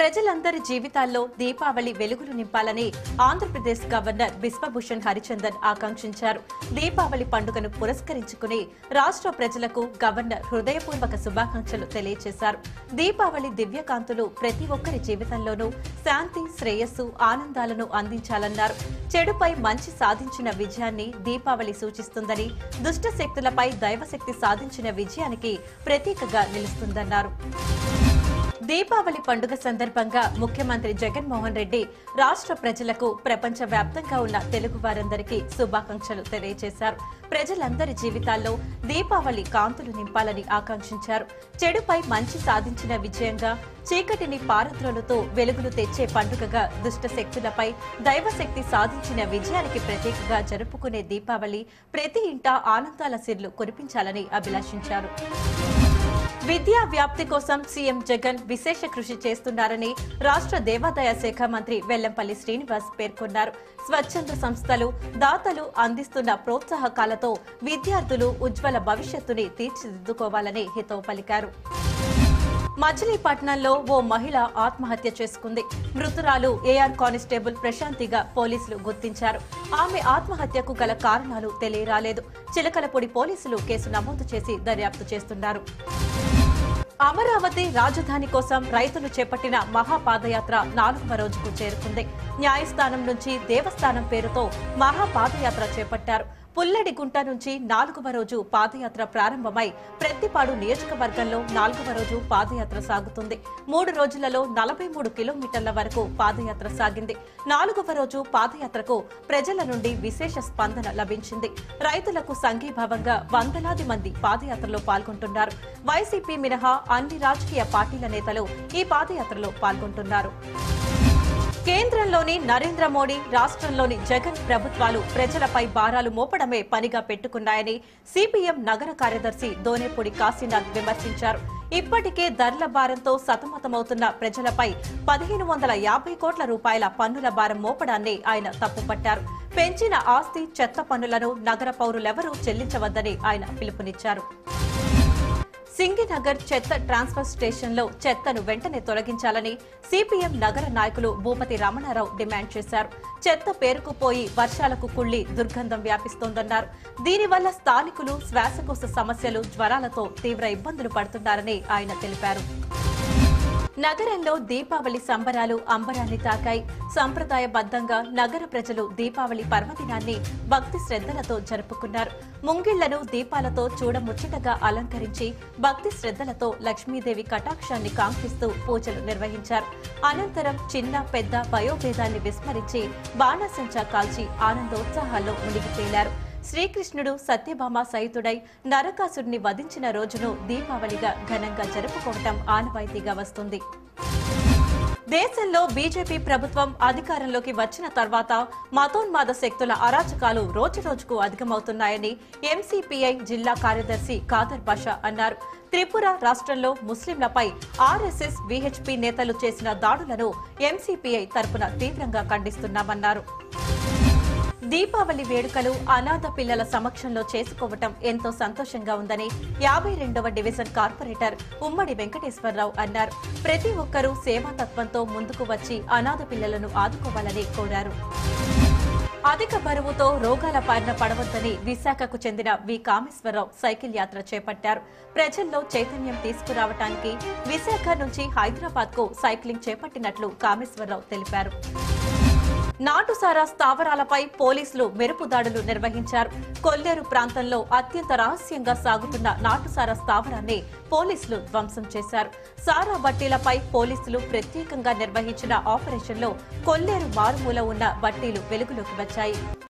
ప్రజలందరి జీవితాల్లో దీపావళి వెలుగులు నింపాలని ఆంధ్రప్రదేశ్ గవర్నర్ బిశ్వభూషణ్ హరిచందన్ ఆకాంక్షించారు దీపావళి పండుగను పురస్కరించుకుని రాష్ట్ర ప్రజలకు గవర్నర్ హృదయపూర్వక శుభాకాంక్షలు తెలియజేశారు దీపావళి దివ్యకాంతులు ప్రతి ఒక్కరి జీవితంలోనూ శాంతి శ్రేయస్సు ఆనందాలను అందించాలన్నారు చెడుపై మంచి సాధించిన విజయాన్ని దీపావళి సూచిస్తుందని దుష్ట శక్తులపై దైవశక్తి సాధించిన విజయానికి ప్రతీకగా నిలుస్తుందన్నారు దీపావళి పండుగ సందర్భంగా ముఖ్యమంత్రి జగన్మోహన్ రెడ్డి రాష్ట్ర ప్రజలకు ప్రపంచ వ్యాప్తంగా ఉన్న తెలుగు వారందరికీ శుభాకాంక్షలు తెలియజేశారు ప్రజలందరి జీవితాల్లో దీపావళి కాంతులు నింపాలని ఆకాంక్షించారు చెడుపై మంచి సాధించిన విజయంగా చీకటిని పారద్రోలుతూ వెలుగులు తెచ్చే పండుగగా దుష్ట శక్తులపై దైవశక్తి సాధించిన విజయానికి ప్రతీకగా జరుపుకునే దీపావళి ప్రతి ఇంట ఆనందాల సిర్లు కురిపించాలని అభిలాషించారు విద్యా వ్యాప్తి కోసం సీఎం జగన్ విశేష కృషి చేస్తున్నారని రాష్ట్ర దేవాదాయ శాఖ మంత్రి వెల్లంపల్లి శ్రీనివాస్ పేర్కొన్నారు స్వచ్ఛంద సంస్థలు దాతలు అందిస్తున్న ప్రోత్సాహకాలతో విద్యార్థులు ఉజ్వల భవిష్యత్తుని తీర్చిదిద్దుకోవాలని హితవు పలికారు మచిలీపట్నంలో ఓ మహిళ ఆత్మహత్య చేసుకుంది మృతురాలు ఏఆర్ కానిస్టేబుల్ ప్రశాంతిగా పోలీసులు గుర్తించారు ఆమె ఆత్మహత్యకు గల కారణాలు తెలియరాలేదు చిలకలపూడి పోలీసులు కేసు నమోదు చేసి దర్యాప్తు చేస్తున్నారు అమరావతి రాజధాని కోసం రైతులు చేపట్టిన మహాపాదయాత్ర నాలుగవ రోజుకు చేరుకుంది న్యాయస్థానం నుంచి దేవస్థానం పేరుతో మహాపాదయాత్ర చేపట్టారు పుల్లడిగుంట నుంచి నాలుగవ రోజు పాదయాత్ర ప్రారంభమై ప్రత్తిపాడు నియోజకవర్గంలో నాలుగవ రోజు పాదయాత్ర సాగుతుంది మూడు రోజులలో నలభై మూడు కిలోమీటర్ల వరకు పాదయాత్ర సాగింది నాలుగవ రోజు పాదయాత్రకు ప్రజల నుండి విశేష స్పందన లభించింది రైతులకు సంఘీభావంగా వందలాది మంది పాదయాత్రలో పాల్గొంటున్నారు వైసీపీ మినహా అన్ని రాజకీయ పార్టీల నేతలు ఈ పాదయాత్రలో పాల్గొంటున్నారు కేంద్రంలోని నరేంద్ర మోడీ రాష్ట్రంలోని జగన్ ప్రభుత్వాలు ప్రజలపై భారాలు మోపడమే పనిగా పెట్టుకున్నాయని సిపిఎం నగర కార్యదర్శి దోనేపూడి కాశీనాథ్ విమర్శించారు ఇప్పటికే ధరల భారంతో సతమతమవుతున్న ప్రజలపై పదిహేను వందల యాభై కోట్ల రూపాయల పన్నుల భారం మోపడాన్ని ఆయన తప్పుపట్టారు పెంచిన ఆస్తి చెత్త పన్నులను నగర పౌరులెవరూ చెల్లించవద్దని ఆయన పిలుపునిచ్చారు సింగినగర్ చెత్త ట్రాన్స్ఫర్ స్టేషన్లో చెత్తను వెంటనే తొలగించాలని సిపిఎం నగర నాయకులు భూపతి రమణారావు డిమాండ్ చేశారు చెత్త పేరుకుపోయి వర్షాలకు కుళ్లి దుర్గంధం వ్యాపిస్తోందన్నారు దీనివల్ల స్థానికులు శ్వాసకోశ సమస్యలు జ్వరాలతో తీవ్ర ఇబ్బందులు పడుతున్నారని ఆయన తెలిపారు నగరంలో దీపావళి సంబరాలు అంబరాన్ని తాకాయి సంప్రదాయబద్ధంగా నగర ప్రజలు దీపావళి పర్వదినాన్ని భక్తి శ్రద్ధలతో జరుపుకున్నారు ముంగిళ్లను దీపాలతో చూడముచ్చటగా అలంకరించి భక్తి శ్రద్ధలతో లక్ష్మీదేవి కటాక్షాన్ని కాంక్షిస్తూ పూజలు నిర్వహించారు అనంతరం చిన్న పెద్ద వయోభేదాన్ని విస్మరించి బాణాసంచా కాల్చి ఆనందోత్సాహాల్లో మునిగి తేలారు శ్రీకృష్ణుడు సత్యభామ సహితుడై నరకాసుడిని వధించిన రోజును దీపావళిగా ఘనంగా జరుపుకోవటం ఆనవాయితీగా వస్తుంది దేశంలో బీజేపీ ప్రభుత్వం అధికారంలోకి వచ్చిన తర్వాత మతోన్మాద శక్తుల అరాచకాలు రోజురోజుకు అధికమవుతున్నాయని ఎంసీపీఐ జిల్లా కార్యదర్శి ఖాదర్ బాషా అన్నారు త్రిపుర రాష్ట్రంలో ముస్లింలపై ఆర్ఎస్ఎస్ విహెచ్పీ నేతలు చేసిన దాడులను ఎంసీపీఐ తరపున తీవ్రంగా ఖండిస్తున్నామన్నారు దీపావళి వేడుకలు అనాథ పిల్లల సమక్షంలో చేసుకోవటం ఎంతో సంతోషంగా ఉందని యాభై రెండవ డివిజన్ కార్పొరేటర్ ఉమ్మడి వెంకటేశ్వరరావు అన్నారు ప్రతి ఒక్కరూ సేవాతత్వంతో ముందుకు వచ్చి అనాథ పిల్లలను ఆదుకోవాలని కోరారు అధిక బరువుతో రోగాల బారిన పడవద్దని విశాఖకు చెందిన వి కామేశ్వరరావు సైకిల్ యాత్ర చేపట్టారు ప్రజల్లో చైతన్యం తీసుకురావటానికి విశాఖ నుంచి హైదరాబాద్ కు సైక్లింగ్ చేపట్టినట్లు కామేశ్వరరావు తెలిపారు నాటుసారా స్థావరాలపై పోలీసులు మెరుపు దాడులు నిర్వహించారు కొల్లేరు ప్రాంతంలో అత్యంత రహస్యంగా సాగుతున్న నాటుసారా స్థావరాన్ని పోలీసులు ధ్వంసం చేశారు సారా బట్టీలపై పోలీసులు ప్రత్యేకంగా నిర్వహించిన ఆపరేషన్లో కొల్లేరు మారుమూల ఉన్న బట్టీలు వెలుగులోకి వచ్చాయి